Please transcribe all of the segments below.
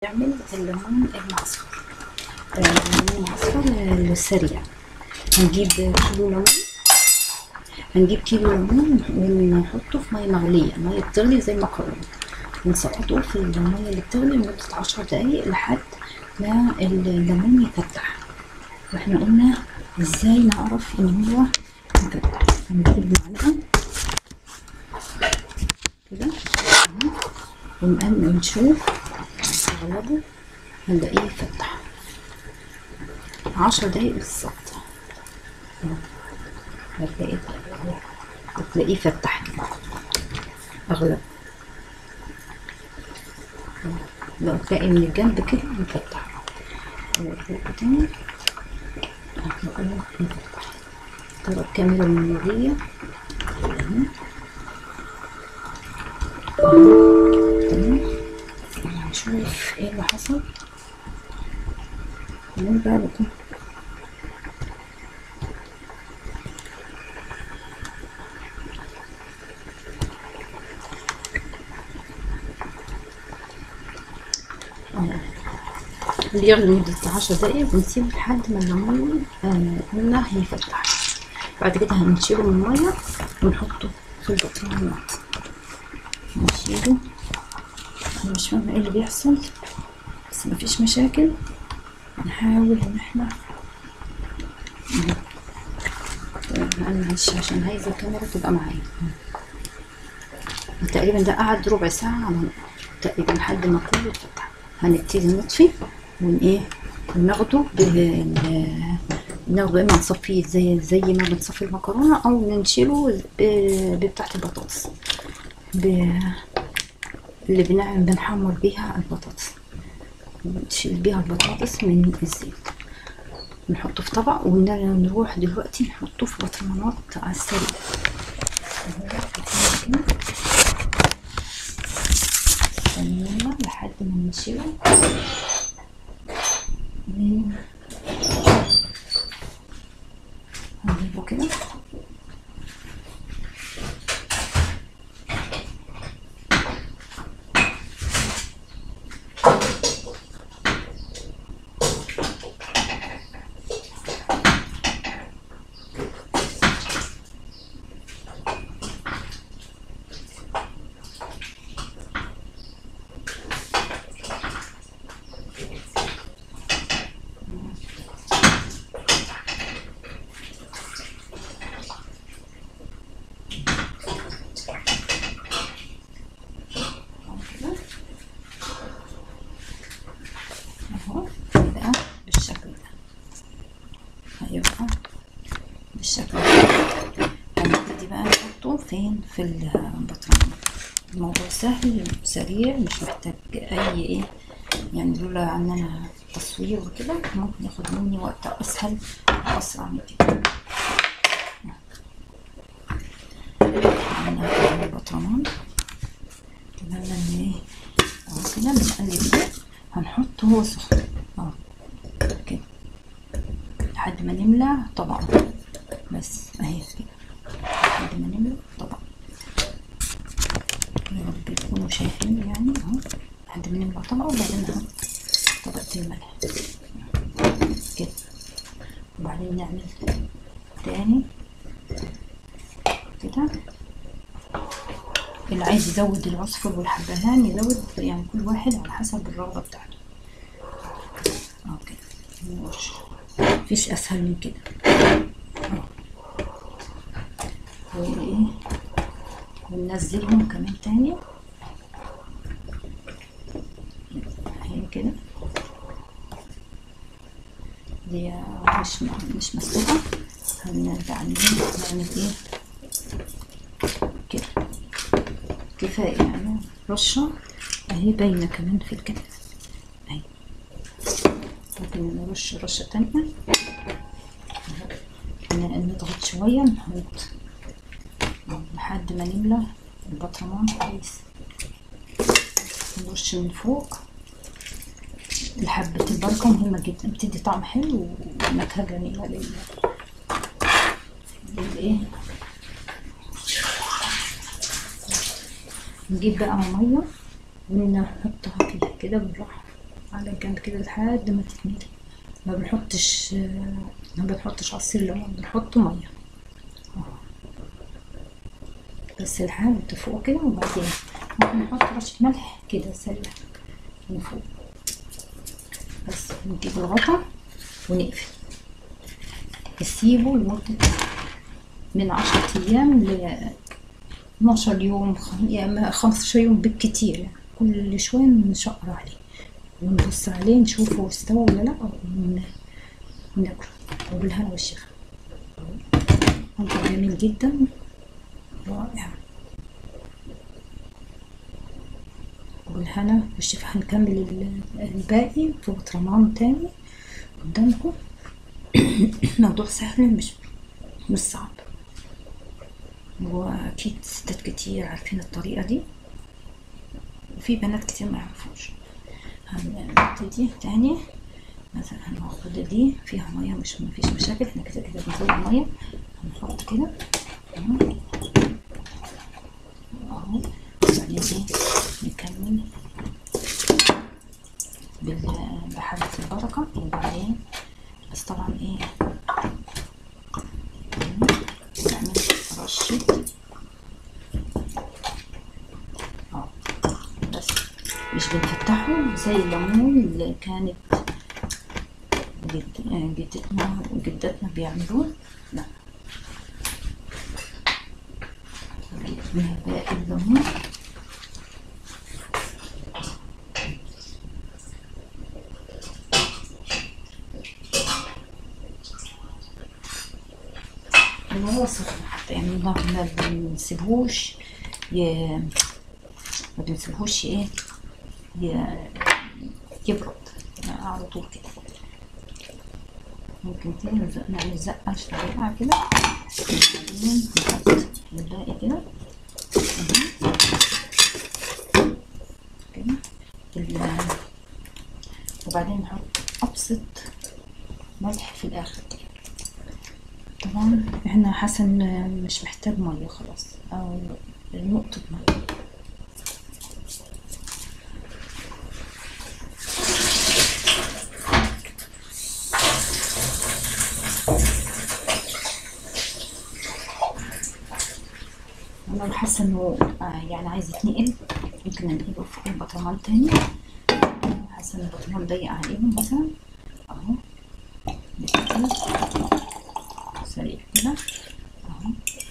نعمل الليمون المعصفر آه، الليمون المعصفر السريع هنجيب كيلو ليمون هنجيب كيلو ليمون ونحطه في ميه مغليه ميه بتغلي زي المكرونه ونسقطه في الميه اللي بتغلي لمده عشر دقايق لحد ما الليمون يفتح واحنا قلنا ازاي نعرف ان هو مفتح هنجيب معلقه كده أهو. ونقل- ونشوف نغلبه هنلاقيه يفتح عشر دقايق بالظبط أهو. هتلاقيه هتلاقيه فتح كده اغلب لو تلاقي من الجنب كده مفتح فوق تاني هتلاقيه مفتح ترى الكاميرا المرورية أهو. تمام هنشوف ايه اللي حصل نرجع لكم بيغلي لمدة عشر دقايق ونسيبه لحد ما الليمون آه، قلنا هيفتح بعد كده هنشيله من المية ونحطه في البطرونات نشيله انا مش فاهمة ايه اللي بيحصل بس مفيش مشاكل نحاول ان احنا طيب انا معلش عشان عايزة الكاميرا تبقى معايا تقريبا ده قعد ربع ساعة على النار تقريبا لحد ما كله اتفتح هنبتدي نطفي ون ايه وناخده بال ناخده اما نصفيه زي زي ما بنصفي المكرونة او نشيله ب- بتاعة البطاطس ب... اللي بنعمل بنحمر بيها البطاطس نشيل بيها البطاطس من الزيت نحطه في طبق ونروح دلوقتي نحطه في بطرمانات على السريع استنونا لحد ما نشيله من هنجيبه كده اهو يبقى بالشكل ده هيبقى بالشكل ده هنبتدي بقى نحطه فين في البطرمان الموضوع سهل سريع مش محتاج اي ايه يعني لولا ان انا تصوير وكده ممكن ياخد مني وقت اسهل واسرع من كده عملنا في البطرمان عملنا ان ايه اهو كده بنقلب ده هنحطه هو سخن اه كده لحد ما نملى طبقة بس اهي كده لحد ما نملى طبقة يا رب تكونوا شايفين يعني اهو لحد ما نملى طبقة وبعدين نحط طبقة الملح كده وبعدين نعمل تاني كده اللي عايز يزود العصفر والحبهان يزود يعني كل واحد على حسب الرغبة بتاعته اه كده ماشي. مفيش اسهل من كده اه. وايه وننزلهم كمان تاني اهي كده دي مش مش مسلوقة هنرجع نعمل ايه كده كفاية يعني رشة اهي باينة كمان في الكتف اهي ممكن نرش رشة تانية ن- نضغط شوية نحط لحد ما نملى البطرمان كويس نرش من فوق الحبة البركة مهمة جدا بتدي طعم حلو ونكهة جميلة لل للايه نجيب بقى مية ونحطها فيه كده بالراحة على الجنب كده لحد ما تتملي ما بنحطش ما بنحطش عصير ليمون بنحط ميه أهو. بس لحد فوق كده وبعدين ممكن نحط رشة ملح كده سريع من فوق بس نجيب الغطا ونقفل نسيبه لمدة من عشرة أيام ل 12 يوم خم- يعني 15 يوم بالكتير يعني كل شوية نشقر عليه ونبص عليه نشوفه استوى ولا لا ون- وناكله وبالهنا والشفا منظر جميل جدا رائع والهنا والشفا هنكمل ال- الباقي في برطمان تاني قدامكم موضوع سهل مش مش صعب واكيد ستات كتير عارفين الطريقه دي وفي بنات كتير ما يعرفوش هنبتدي تاني مثلا هناخد دي فيها ميه مش مفيش مشاكل احنا كده كده بنزود ميه هنحط كده اهو اهو وبعدين ايه نكمل بال- بحبة البركة وبعدين بس طبعا ايه نعمل رشة اه بس مش بنفتحه زي الليمون اللي كانت جد- آه، جدتنا وجدتنا بيعملوه لا جبنا باقي الليمون هو سخن حتى يعني ما ما بنسيبهوش ي... ما بنسيبهوش ايه ي... يبرد يعني على طول كده ممكن كده نزق- نعمل زقة سريعة كده وبعدين نحط الباقي كده أهو. كده ال- وبعدين نحط أبسط ملح في الآخر كده طبعا احنا حسن مش محتاج مية خلاص او نقطة مية انا لو حاسة انه آه، يعني عايز يتنقل ممكن ننقله في برطمان تاني حاسة ان البرطمان ضيق عليهم مثلا اهو نقفل سريع كده اهو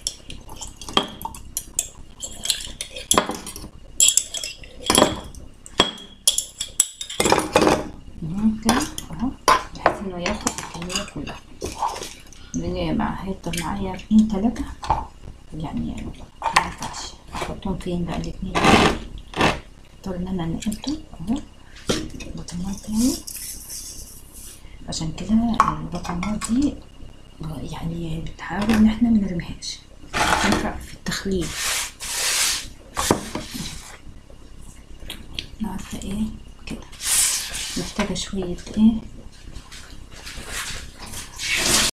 اهو كده اهو بحيث انه ياخد الكمية كلها لان مع هيفضل معايا اتنين تلاتة يعني ما ينفعش احطهم فين بقى الاتنين اضطر ان انا نقلته اهو بطماط تاني عشان كده البطماط دي يعني بتحاول ان احنا ما نرميهاش تنفع في التخليل عارفة ايه كده محتاجة شوية ايه